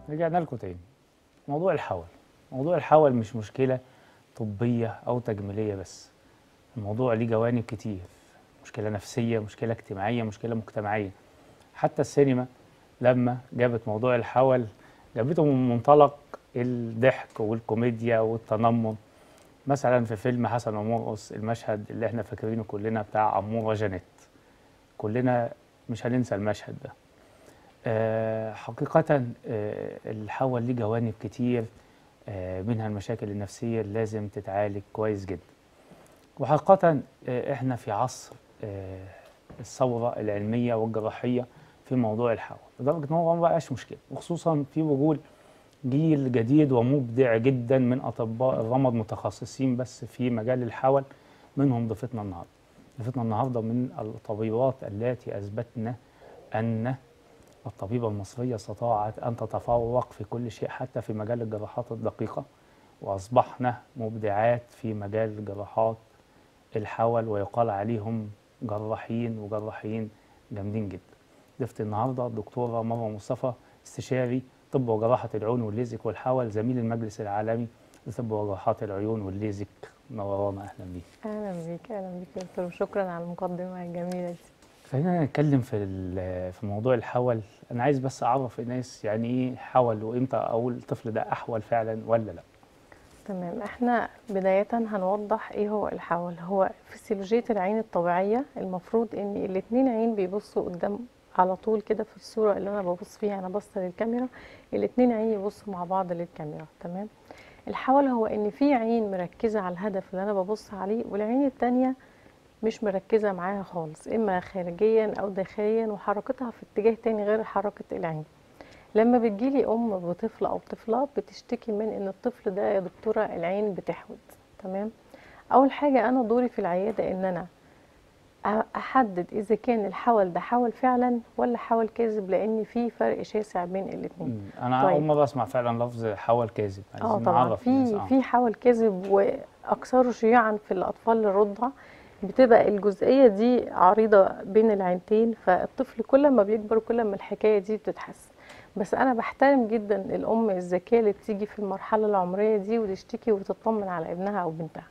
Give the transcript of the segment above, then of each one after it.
رجعنا لكم تاني موضوع الحول موضوع الحول مش مشكلة طبية أو تجميلية بس الموضوع ليه جوانب كتير مشكلة نفسية مشكلة اجتماعية مشكلة مجتمعية حتى السينما لما جابت موضوع الحول جابته من منطلق الضحك والكوميديا والتنمر مثلا في فيلم حسن ومرقص المشهد اللي احنا فاكرينه كلنا بتاع عمورة جانيت كلنا مش هننسى المشهد ده آه، حقيقة آه، الحول ليه جوانب كتير آه، منها المشاكل النفسية اللي لازم تتعالج كويس جدا وحقيقة آه، احنا في عصر آه، الثورة العلمية والجراحية في موضوع الحول لدرجة ان هو ما بقاش مشكلة وخصوصا في وجود جيل جديد ومبدع جدا من أطباء الرمد متخصصين بس في مجال الحول منهم ضيفتنا النهارده ضيفتنا النهارده من الطبيبات التي أثبتنا أن الطبيبة المصرية استطاعت أن تتفوق في كل شيء حتى في مجال الجراحات الدقيقة وأصبحنا مبدعات في مجال جراحات الحول ويقال عليهم جراحين وجراحين جامدين جدا ضيفت النهارده الدكتورة مروة مصطفى استشاري طب وجراحة العيون والليزك والحول زميل المجلس العالمي لطب وجراحات العيون والليزك نورانا أهلا بيك اهلا بيك اهلا بيك يا دكتور وشكرا على المقدمه الجميله دي خلينا نتكلم في ال- في موضوع الحول انا عايز بس اعرف الناس يعني ايه حول وامتى اقول الطفل ده احول فعلا ولا لا تمام احنا بدايه هنوضح ايه هو الحول هو فسيولوجيه العين الطبيعيه المفروض ان الاتنين عين بيبصوا قدام على طول كده في الصوره اللي انا ببص فيها انا باصه للكاميرا الاتنين عين يبصوا مع بعض للكاميرا تمام الحول هو ان في عين مركزه على الهدف اللي انا ببص عليه والعين التانية مش مركزه معاها خالص اما خارجيا او داخليا وحركتها في اتجاه تاني غير حركه العين لما بتجيلي ام بطفل او طفله بتشتكي من ان الطفل ده يا دكتوره العين بتحود تمام اول حاجه انا دوري في العياده ان انا أ- احدد اذا كان الحول ده حول فعلا ولا حول كاذب لان في فرق شاسع بين الاثنين مم. انا طيب. اول مره اسمع فعلا لفظ حول كاذب اه عايزين طبعا نعرف الناس. في آه. في حول كذب واكثره شيوعا في الاطفال الرضع بتبقى الجزئيه دي عريضه بين العينتين فالطفل كل ما بيكبر كل ما الحكايه دي بتتحسن بس انا بحترم جدا الام الذكيه اللي بتيجي في المرحله العمريه دي وتشتكي وتطمن على ابنها او بنتها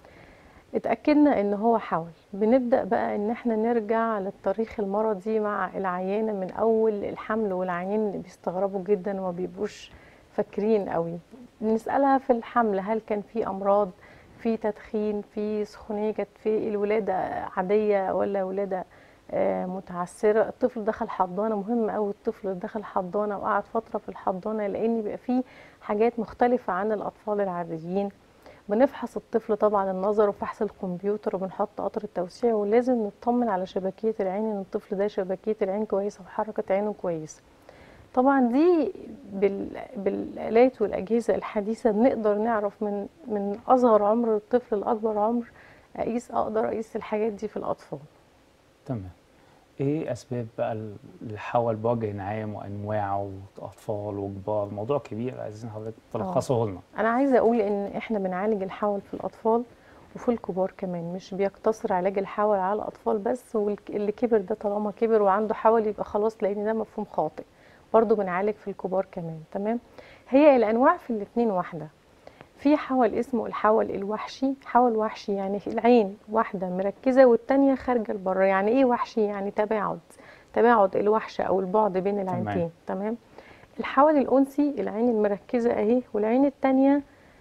اتاكدنا ان هو حول بنبدا بقى ان احنا نرجع للتاريخ المرضي مع العيانه من اول الحمل والعيان بيستغربوا جدا وما بيبقوش فاكرين قوي نسالها في الحمل هل كان في امراض في تدخين في سخونيه كانت في الولاده عاديه ولا ولاده آه، متعسره الطفل دخل حضانه مهم قوي الطفل اللي دخل حضانه وقعد فتره في الحضانه لان بيبقى فيه حاجات مختلفه عن الاطفال العاديين بنفحص الطفل طبعا النظر وفحص الكمبيوتر وبنحط قطر التوسيع ولازم نطمن على شبكيه العين ان الطفل ده شبكيه العين كويسه وحركه عينه كويسه طبعا دي بال... بالالات والاجهزه الحديثه بنقدر نعرف من من اصغر عمر الطفل لاكبر عمر اقيس اقدر اقيس الحاجات دي في الاطفال تمام ايه اسباب بقى الحول بوجه عام وانواعه واطفال وكبار موضوع كبير عايزين حضرتك تلخصه لنا انا عايزه اقول ان احنا بنعالج الحول في الاطفال وفي الكبار كمان مش بيقتصر علاج الحول على الاطفال بس واللي كبر ده طالما كبر وعنده حول يبقى خلاص لان ده مفهوم خاطئ برضو بنعالج في الكبار كمان تمام هي الانواع في الاتنين واحده في حول اسمه الحول الوحشي حول وحشي يعني العين واحده مركزه والتانيه خارجه لبره يعني ايه وحشي يعني تباعد تباعد الوحشه او البعد بين العينتين تمام الحول الانثي العين المركزه اهي والعين التانيه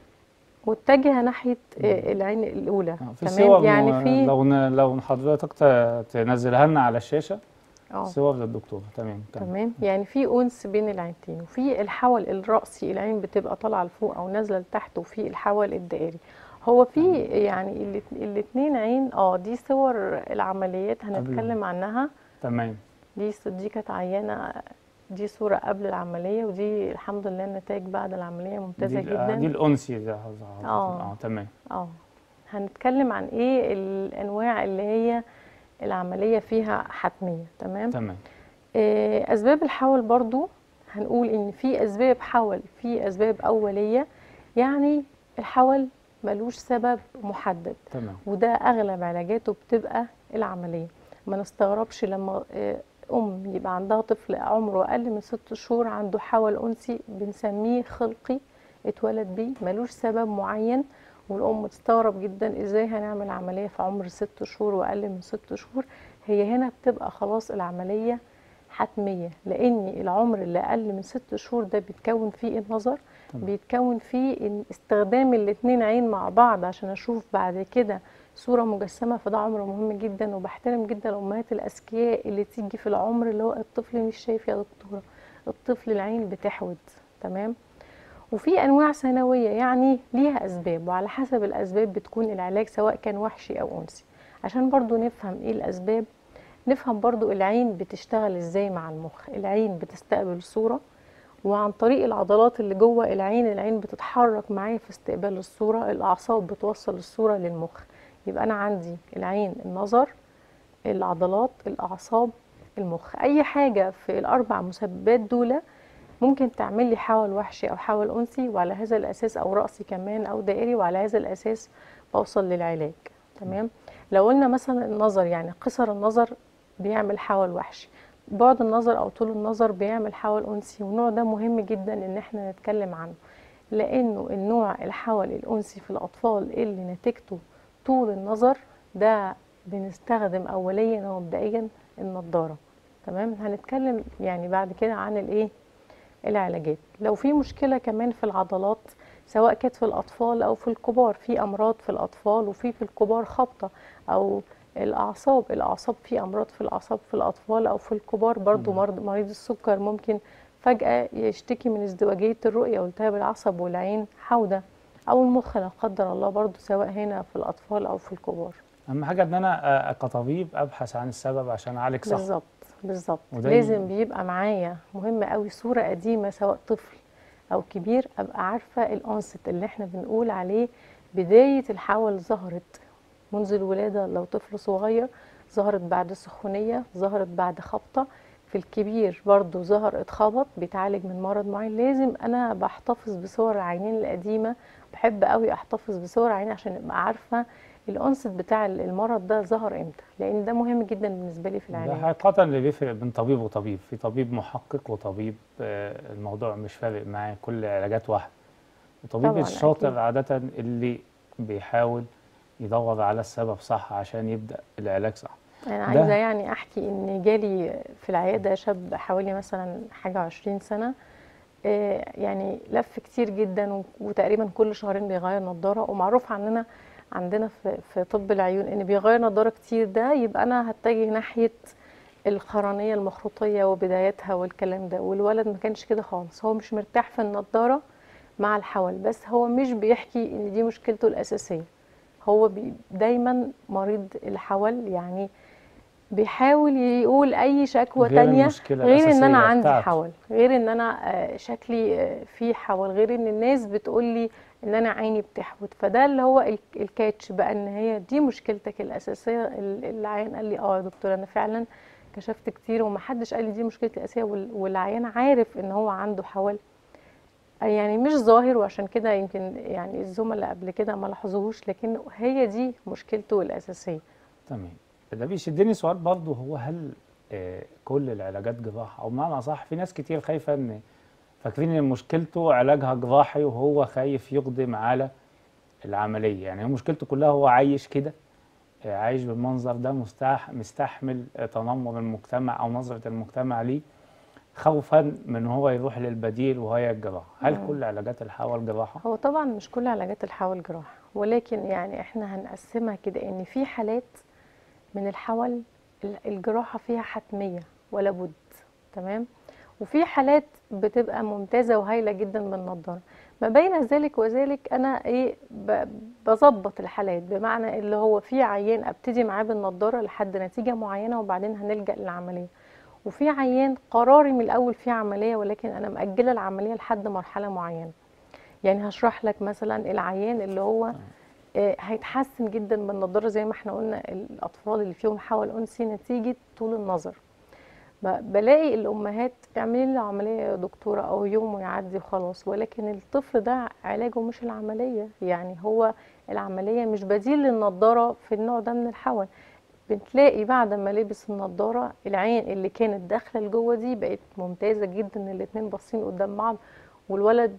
متجهه ناحيه آه، العين الاولى آه، في صور تمام يعني في لو ن- لو حضرتك ت- تنزلها لنا على الشاشه اه صور للدكتور تمام تمام تمام يعني في انس بين العينتين وفي الحول الرأسي العين بتبقى طالعه لفوق او نازله لتحت وفي الحول الدائري هو في يعني الاثنين عين اه دي صور العمليات هنتكلم عنها تمام دي دي كانت عيانه دي صوره قبل العمليه ودي الحمد لله النتائج بعد العمليه ممتازه دي, آه، دي جدا الانسي ده حضرتك. آه. اه تمام اه هنتكلم عن ايه الانواع اللي هي العمليه فيها حتميه تمام تمام آه، اسباب الحول برضو هنقول ان في اسباب حول في اسباب اوليه يعني الحول ملوش سبب محدد تمام وده اغلب علاجاته بتبقى العمليه ما نستغربش لما آه، ام يبقى عندها طفل عمره اقل من ست شهور عنده حول انثي بنسميه خلقي اتولد بيه ملوش سبب معين والام تستغرب جدا ازاي هنعمل عمليه في عمر ست شهور واقل من ست شهور هي هنا بتبقى خلاص العمليه حتميه لان العمر اللي اقل من ست شهور ده بيتكون فيه النظر تمام. بيتكون فيه إن استخدام الاتنين عين مع بعض عشان اشوف بعد كده صورة مجسمة فده عمر مهم جدا وبحترم جدا الأمهات الأذكياء اللي تيجي في العمر اللي هو الطفل مش شايف يا دكتورة الطفل العين بتحود تمام وفي أنواع ثانوية يعني ليها أسباب وعلى حسب الأسباب بتكون العلاج سواء كان وحشي أو أنثي عشان برضو نفهم إيه الأسباب نفهم برضو العين بتشتغل إزاي مع المخ العين بتستقبل صورة وعن طريق العضلات اللي جوه العين العين بتتحرك معايا في استقبال الصورة الأعصاب بتوصل الصورة للمخ يبقى أنا عندي العين النظر العضلات الأعصاب المخ أي حاجة في الأربع مسببات دول ممكن تعمل لي حول وحشي أو حول أنثي وعلى هذا الأساس أو رأسي كمان أو دائري وعلى هذا الأساس بوصل للعلاج تمام لو قلنا مثلا النظر يعني قصر النظر بيعمل حول وحشي بعد النظر او طول النظر بيعمل حول انثي والنوع ده مهم جدا ان احنا نتكلم عنه لانه النوع الحول الانثي في الاطفال اللي نتيجته طول النظر ده بنستخدم اوليا ومبدئيا النضاره تمام هنتكلم يعني بعد كده عن الايه العلاجات لو في مشكله كمان في العضلات سواء كانت في الاطفال او في الكبار في امراض في الاطفال وفي في الكبار خبطه او الاعصاب الاعصاب في امراض في الاعصاب في الاطفال او في الكبار برضو مم. مرض مريض السكر ممكن فجاه يشتكي من ازدواجيه الرؤيه والتهاب العصب والعين حوده او المخ لا قدر الله برضو سواء هنا في الاطفال او في الكبار اهم حاجه ان انا آه، كطبيب ابحث عن السبب عشان اعالج صح بالظبط بالظبط وده لازم بيبقى معايا مهم قوي صوره قديمه سواء طفل او كبير ابقى عارفه الانست اللي احنا بنقول عليه بدايه الحول ظهرت منذ الولاده لو طفل صغير ظهرت بعد سخونيه ظهرت بعد خبطه في الكبير برضو ظهر اتخبط بيتعالج من مرض معين لازم انا بحتفظ بصور العينين القديمه بحب قوي احتفظ بصور عيني عشان ابقى عارفه الانست بتاع المرض ده ظهر امتى لان ده مهم جدا بالنسبه لي في ده العلاج حقيقة اللي بيفرق بين طبيب وطبيب في طبيب محقق وطبيب آه، الموضوع مش فارق معاه كل علاجات واحدة وطبيب طبعاً، الشاطر أكيد. عادة اللي بيحاول يدور على السبب صح عشان يبدأ العلاج صح انا ده- عايزه يعني احكي ان جالي في العياده شاب حوالي مثلا حاجه وعشرين سنه آه، يعني لف كتير جدا و- وتقريبا كل شهرين بيغير نظاره ومعروف عننا عندنا في في طب العيون ان بيغير نظاره كتير ده يبقى انا هتجه ناحيه القرنيه المخروطيه وبدايتها والكلام ده والولد ما كانش كده خالص هو مش مرتاح في النضاره مع الحول بس هو مش بيحكي ان دي مشكلته الاساسيه هو بي دايما مريض الحول يعني بيحاول يقول اي شكوى غير تانية المشكلة غير ان انا الأساسية عندي بتاعته. حول غير ان انا آه، شكلي آه، في حول غير ان الناس بتقول لي ان انا عيني بتحوت فده اللي هو ال- الكاتش بقى ان هي دي مشكلتك الاساسيه ال- العيان قال لي اه يا دكتور انا فعلا كشفت كتير ومحدش قال لي دي مشكلتي الاساسيه وال- والعيان عارف ان هو عنده حول يعني مش ظاهر وعشان كده يمكن يعني الزملاء قبل كده ما لاحظوهوش لكن هي دي مشكلته الاساسيه تمام ده بيشدني سؤال برضه هو هل آه، كل العلاجات جراحة أو بمعنى أصح في ناس كتير خايفة إن فاكرين إن مشكلته علاجها جراحي وهو خايف يقدم على العملية يعني هو مشكلته كلها هو عايش كده آه، عايش بالمنظر ده مستح مستحمل آه، تنمر المجتمع أو نظرة المجتمع ليه خوفا من هو يروح للبديل وهي الجراحة هل مم. كل علاجات الحول جراحة؟ هو طبعا مش كل علاجات الحول جراحة ولكن يعني احنا هنقسمها كده ان في حالات من الحول ال- الجراحة فيها حتمية ولا بد تمام وفي حالات بتبقى ممتازة وهايلة جدا بالنضارة ما بين ذلك وذلك انا ايه ب- بظبط الحالات بمعنى اللي هو في عيان ابتدي معاه بالنضارة لحد نتيجة معينة وبعدين هنلجأ للعملية وفي عيان قراري من الاول في عملية ولكن انا مأجلة العملية لحد مرحلة معينة يعني هشرح لك مثلا العيان اللي هو آه، هيتحسن جدا بالنضاره زي ما احنا قلنا الاطفال اللي فيهم حول انثي نتيجه طول النظر ب- بلاقي الامهات اعملي لي عمليه يا دكتوره او يوم ويعدي وخلاص ولكن الطفل ده علاجه مش العمليه يعني هو العمليه مش بديل للنضاره في النوع ده من الحول بتلاقي بعد ما لبس النضاره العين اللي كانت داخله لجوه دي بقت ممتازه جدا الاتنين باصين قدام بعض والولد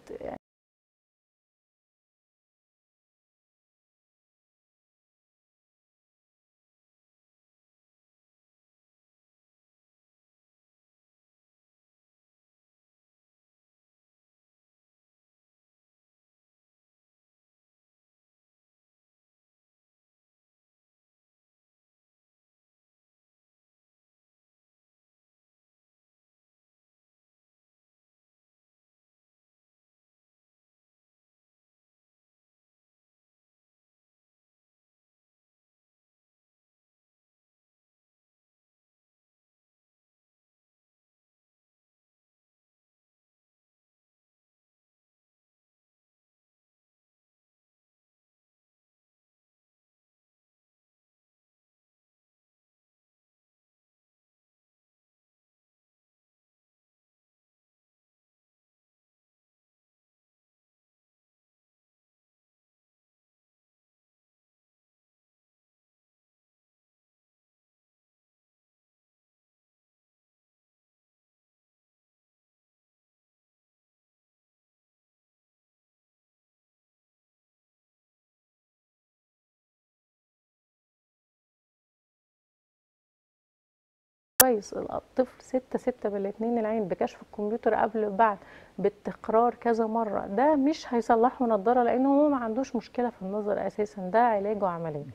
كويس الطفل ستة ستة بالاتنين العين بكشف الكمبيوتر قبل وبعد بالتكرار كذا مرة ده مش هيصلحه نضارة لأنه هو ما عندوش مشكلة في النظر أساسا ده علاجه عملية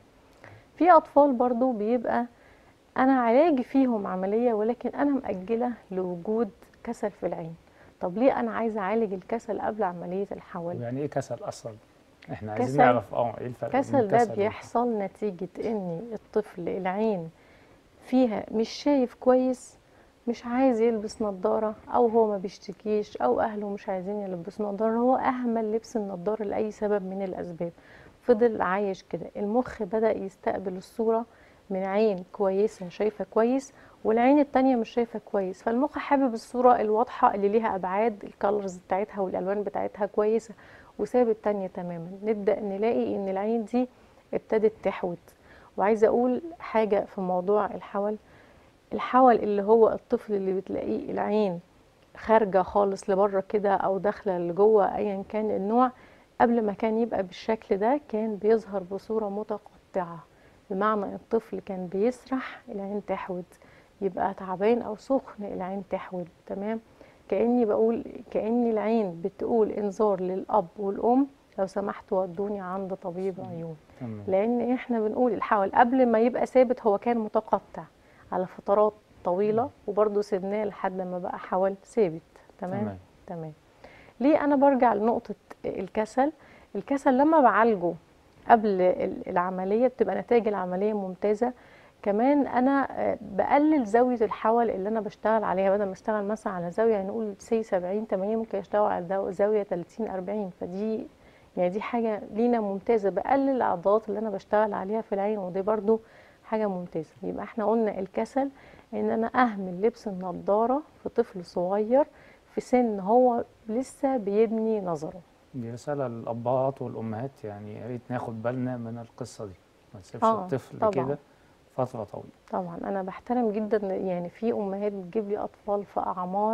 في أطفال برضو بيبقى أنا علاجي فيهم عملية ولكن أنا مأجلة لوجود كسل في العين طب ليه أنا عايزة أعالج الكسل قبل عملية الحول يعني ايه كسل اصلا احنا عايزين كسل- نعرف اه ايه الفرق بين الكسل ده كسل بيحصل نتيجة ان الطفل العين فيها مش شايف كويس مش عايز يلبس نظارة او هو ما بيشتكيش او اهله مش عايزين يلبسوا نظارة هو اهمل لبس النظارة لأي سبب من الاسباب فضل عايش كده المخ بدأ يستقبل الصورة من عين كويسة شايفة كويس والعين التانية مش شايفة كويس فالمخ حابب الصورة الواضحة اللي ليها أبعاد الكالرز بتاعتها والألوان بتاعتها كويسة وساب التانية تماما نبدأ نلاقي إن العين دي ابتدت تحوت وعايزة أقول حاجة في موضوع الحول الحول اللي هو الطفل اللي بتلاقيه العين خارجة خالص لبره كده أو داخلة لجوه أيا كان النوع قبل ما كان يبقى بالشكل ده كان بيظهر بصورة متقطعة بمعنى الطفل كان بيسرح العين تحود يبقى تعبان أو سخن العين تحود تمام كأني بقول كأن العين بتقول إنذار للأب والأم لو سمحتوا ودوني عند طبيب عيون تمام لان احنا بنقول الحول قبل ما يبقى ثابت هو كان متقطع على فترات طويله وبرضه سيبناه لحد ما بقى حول ثابت تمام تمام. تمام ليه انا برجع لنقطه الكسل الكسل لما بعالجه قبل ال- العمليه بتبقى نتائج العمليه ممتازه كمان انا آه، بقلل زاويه الحول اللي انا بشتغل عليها بدل ما اشتغل مثلا على زاويه يعني نقول سي 70 80 ممكن اشتغل على زاو- زاويه 30 40 فدي يعني دي حاجه لينا ممتازه بقلل العضلات اللي انا بشتغل عليها في العين ودي برضو حاجه ممتازه يبقى احنا قلنا الكسل ان انا اهمل لبس النضاره في طفل صغير في سن هو لسه بيبني نظره دي رسالة للأبهات والأمهات يعني يا ريت ناخد بالنا من القصة دي ما تسيبش آه، الطفل طبعاً. كده فترة طويلة طبعا انا بحترم جدا يعني في امهات بتجيب لي اطفال في اعمار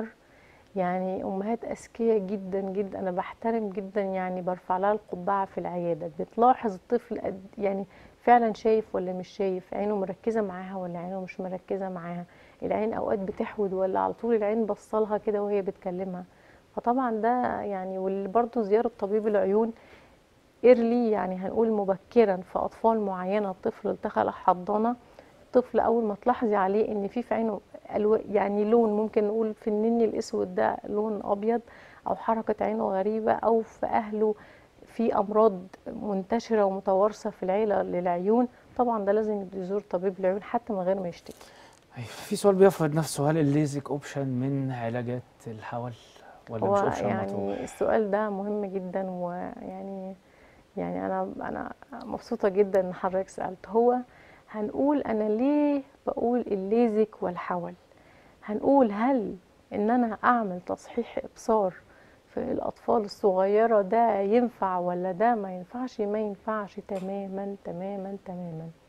يعني امهات اذكياء جدا جدا انا بحترم جدا يعني برفع لها القبعه في العياده بتلاحظ الطفل قد يعني فعلا شايف ولا مش شايف عينه مركزه معاها ولا عينه مش مركزه معاها العين اوقات بتحود ولا على طول العين بصلها كده وهي بتكلمها فطبعا ده يعني وبرده زياره طبيب العيون ايرلي يعني هنقول مبكرا في اطفال معينه الطفل دخل حضانه الطفل اول ما تلاحظي عليه ان في في عينه ألو... يعني لون ممكن نقول في النني الاسود ده لون ابيض او حركه عينه غريبه او في اهله في امراض منتشره ومتوارثه في العيله للعيون طبعا ده لازم يزور طبيب العيون حتى من غير ما يشتكي أيوة، في سؤال بيفرض نفسه هل الليزك اوبشن من علاجات الحول ولا مش هو اوبشن يعني مطروح؟ السؤال ده مهم جدا ويعني يعني انا انا مبسوطه جدا ان حضرتك سالت هو هنقول انا ليه بقول الليزك والحول هنقول هل ان انا اعمل تصحيح ابصار في الاطفال الصغيره ده ينفع ولا ده ما ينفعش ما ينفعش تماما تماما تماما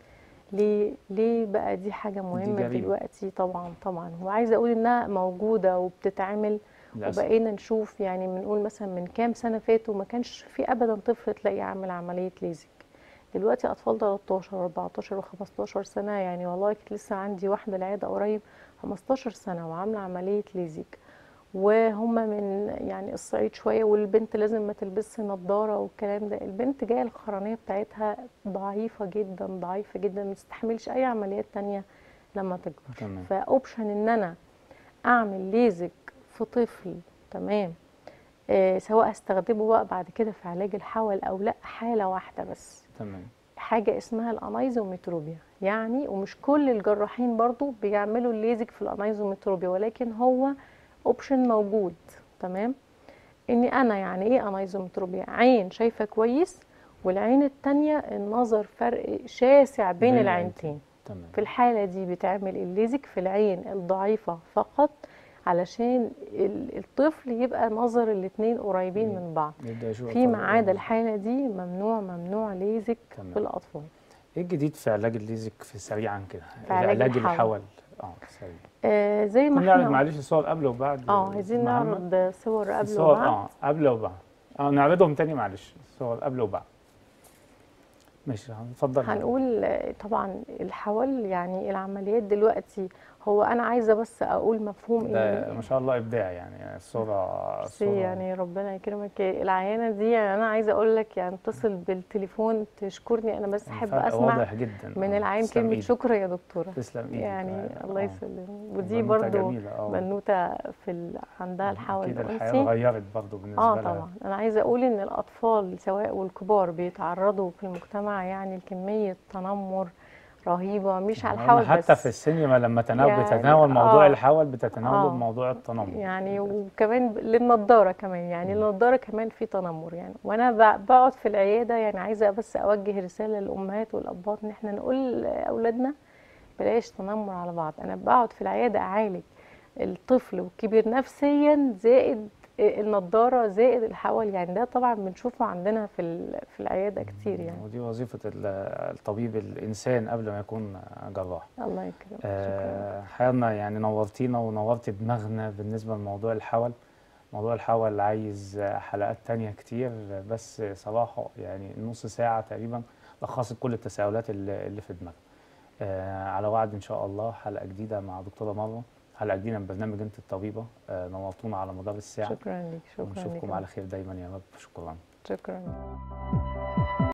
ليه ليه بقى دي حاجه مهمه جريمة. دلوقتي طبعا طبعا وعايزه اقول انها موجوده وبتتعمل للأسف. وبقينا نشوف يعني بنقول مثلا من كام سنه فاتوا ما كانش في ابدا طفل تلاقيه عامل عمليه ليزك دلوقتي اطفال 13 14 و15 سنه يعني والله كنت لسه عندي واحده العياده قريب 15 سنه وعامله عمليه ليزك وهم من يعني الصعيد شويه والبنت لازم ما تلبسش نظاره والكلام ده البنت جايه القرنيه بتاعتها ضعيفه جدا ضعيفه جدا ما تستحملش اي عمليات تانية لما تكبر تمام فاوبشن ان انا اعمل ليزك في طفل تمام آه سواء استخدمه بقى بعد كده في علاج الحول او لا حاله واحده بس تمام حاجه اسمها الانايزومتروبيا يعني ومش كل الجراحين برضو بيعملوا الليزك في الانايزومتروبيا ولكن هو اوبشن موجود تمام اني انا يعني ايه انايزومتروبيا عين شايفه كويس والعين التانية النظر فرق شاسع بين, بين العينتين تمام في الحالة دي بتعمل الليزك في العين الضعيفة فقط علشان ال- الطفل يبقى نظر الاتنين قريبين مم. من بعض يبدأ يشوف فيما الطبيعة. عدا الحالة دي ممنوع ممنوع ليزك تمام. في الأطفال ايه الجديد في علاج الليزك في سريعا كده في علاج الحول. الحول اه سريع آه زي ما كنا نعرض احنا معلش الصور قبل وبعد اه عايزين محمد. نعرض صور قبل الصور وبعد اه قبل وبعد اه نعرضهم تاني معلش الصور قبل وبعد ماشي اتفضل هنقول آه، طبعا الحول يعني العمليات دلوقتي هو انا عايزه بس اقول مفهوم ده ان ما شاء الله ابداع يعني الصوره بس الصوره يعني ربنا يكرمك العيانه دي يعني انا عايزه اقول لك يعني اتصل بالتليفون تشكرني انا بس احب الفرق اسمع واضح جدا من آه، العين تسلم كلمه إيدك. شكر يا دكتوره تسلم ايدك يعني آه، الله آه. يسلمك ودي بنوتة برضو جميلة، آه. بنوته في ال... عندها الحول اكيد الحياه الانثي اتغيرت برضه بالنسبه اه لها طبعا انا عايزه اقول ان الاطفال سواء والكبار بيتعرضوا في المجتمع يعني لكميه تنمر رهيبه مش على هم الحول حتى بس في السنيما لما تناول يعني بتتناول موضوع آه. الحول بتتناوله آه. بموضوع التنمر يعني وكمان ب- للنضاره كمان يعني مم. النضاره كمان في تنمر يعني وانا ب- بقعد في العياده يعني عايزه بس اوجه رساله للامهات والاباء ان احنا نقول لاولادنا بلاش تنمر على بعض انا بقعد في العياده اعالج الطفل والكبير نفسيا زائد النضاره زائد الحول يعني ده طبعا بنشوفه عندنا في ال- في العياده كتير يعني ودي وظيفه ال- الطبيب الانسان قبل ما يكون جراح الله يكرمك شكرا آه، حياتنا يعني نورتينا ونورت دماغنا بالنسبة لموضوع الحول موضوع الحول عايز حلقات تانية كتير بس صراحة يعني نص ساعة تقريبا لخصت كل التساؤلات اللي اللي في دماغنا آه، على وعد إن شاء الله حلقة جديدة مع دكتورة مروة حلقة جديدة من برنامج أنت الطبيبة آه، نورتونا على مدار الساعة شكرا لك شكرا لك ونشوفكم على خير دايما يا رب شكرا شكرا